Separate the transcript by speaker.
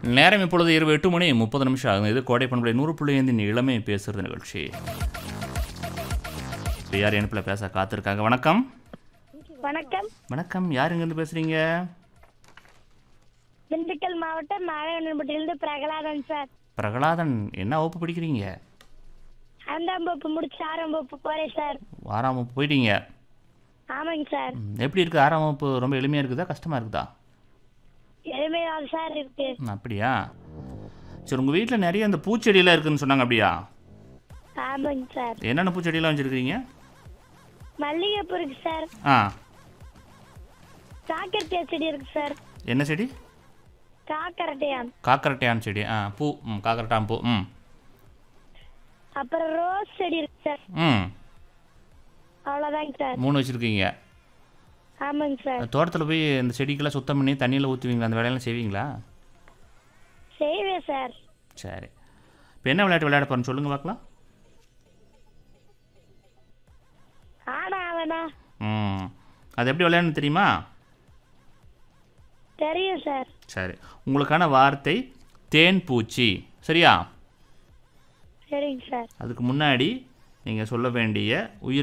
Speaker 1: நேரம் இப்பொழுது இரவு எட்டு மணி முப்பது நிமிஷம் ஆகுது இது கோடை பண்புடைய நூறு புள்ளி ஐந்தின் இளமை பேசுறது நிகழ்ச்சி இப்ப யார் இணைப்பில் பேச காத்திருக்காங்க வணக்கம்
Speaker 2: வணக்கம்
Speaker 1: வணக்கம் யார் இங்கேருந்து பேசுறீங்க
Speaker 2: திண்டுக்கல் மாவட்டம் நாராயணன்பட்டியிலிருந்து பிரகலாதன் சார்
Speaker 1: பிரகலாதன் என்ன வகுப்பு படிக்கிறீங்க
Speaker 2: ஐந்தாம் வகுப்பு முடிச்சு ஆறாம் வகுப்பு போறேன் சார்
Speaker 1: ஆறாம் வகுப்பு போயிட்டீங்க
Speaker 2: ஆமாங்க சார்
Speaker 1: ம், எப்படி இருக்குது ஆறாம் வகுப்பு ரொம்ப எளிமையாக இருக்குதா கஷ்டமாக இருக்குதா
Speaker 2: எளிமையாக சார் இருக்கு
Speaker 1: ம், அப்படியா சரி உங்கள் வீட்டில் நிறைய இந்த பூச்செடியெல்லாம் இருக்குன்னு சொன்னாங்க அப்படியா
Speaker 2: ஆமாங்க சார்
Speaker 1: என்னென்ன பூச்செடியெல்லாம் வச்சுருக்கீங்க
Speaker 2: மல்லிகைப்பூ இருக்கு சார்
Speaker 1: ஆ
Speaker 2: காக்கரட்டியா செடி இருக்கு சார்
Speaker 1: என்ன செடி
Speaker 2: காக்கரட்டையான்
Speaker 1: காக்கரட்டையான் செடி ஆ பூ ம் காக்கரட்டான் பூ ம்
Speaker 2: அப்புறம் ரோஸ் செடி இருக்கு சார்
Speaker 1: ம்
Speaker 2: அவ்வளோதாங்க சார்
Speaker 1: மூணு வச்சுருக்கீங்க
Speaker 2: ஆமாங்க சார்
Speaker 1: தோட்டத்தில் போய் இந்த செடிக்கெல்லாம் சுத்தம் பண்ணி தண்ணியில் ஊற்றுவீங்களா அந்த வேலையெல்லாம் செய்வீங்களா
Speaker 2: செய்வேன் சார்
Speaker 1: சரி இப்போ என்ன விளையாட்டு விளையாட போகிறேன்னு சொல்லுங்கள் பார்க்கலாம்
Speaker 2: ஆனா அவனா
Speaker 1: ம் அது எப்படி விளையாடணும் தெரியுமா
Speaker 2: தெரியும் சார்
Speaker 1: சரி உங்களுக்கான வார்த்தை தேன் பூச்சி சரியா
Speaker 2: சரிங்க சார்
Speaker 1: அதுக்கு முன்னாடி நீங்கள் சொல்ல வேண்டிய உயிர்